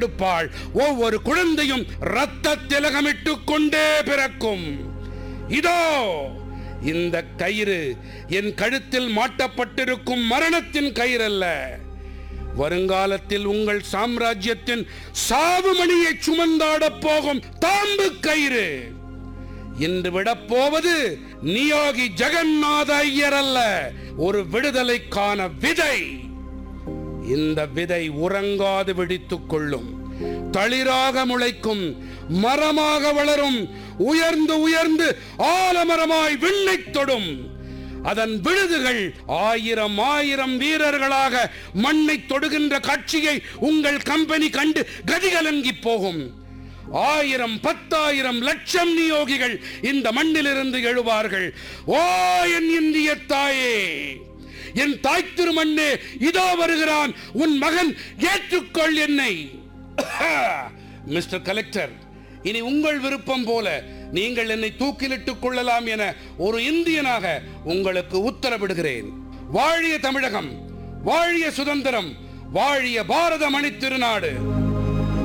எடுப்பாள் ஒவ்வொரு குழந்தையும் ரத்த திலகமிட்டுக் கொண்டே பிறக்கும் இதோ இந்த கயிறு என் கழுத்தில் மாட்டப்பட்டிருக்கும் மரணத்தின் கயிறு அல்ல வருங்காலத்தில் உங்கள் சாம்ராஜ்யத்தின் சாவுமணியை சுமந்தாடப் போகும் தாம்பு கயிறு இன்று விடப்போவது நியோகி ஜெகநாத ஐயர் அல்ல ஒரு விடுதலைக்கான விதை இந்த விதை உறங்காது வெடித்துக் கொள்ளும் தளிராக முளைக்கும் மரமாக வளரும் உயர்ந்து உயர்ந்து ஆலமரமாய் விண்ணைத் தொடும் அதன் விழுதுகள் ஆயிரம் ஆயிரம் வீரர்களாக மண்ணை தொடுகின்ற காட்சியை உங்கள் கம்பெனி கண்டு கதிகலங்கி போகும் ஆயிரம் பத்தாயிரம் லட்சம் நியோகிகள் இந்த மண்ணிலிருந்து எழுவார்கள் ஓ என் இந்திய தாயே என் தாய் திருமண்ணே இதோ வருகிறான் உன் மகன் ஏற்றுக்கொள் என்னை மிஸ்டர் கலெக்டர் இனி உங்கள் விருப்பம் போல நீங்கள் என்னை தூக்கிலிட்டுக் கொள்ளலாம் என ஒரு இந்தியனாக உங்களுக்கு உத்தரவிடுகிறேன் வாழிய தமிழகம் வாழிய சுதந்திரம் வாழிய பாரத மணி திருநாடு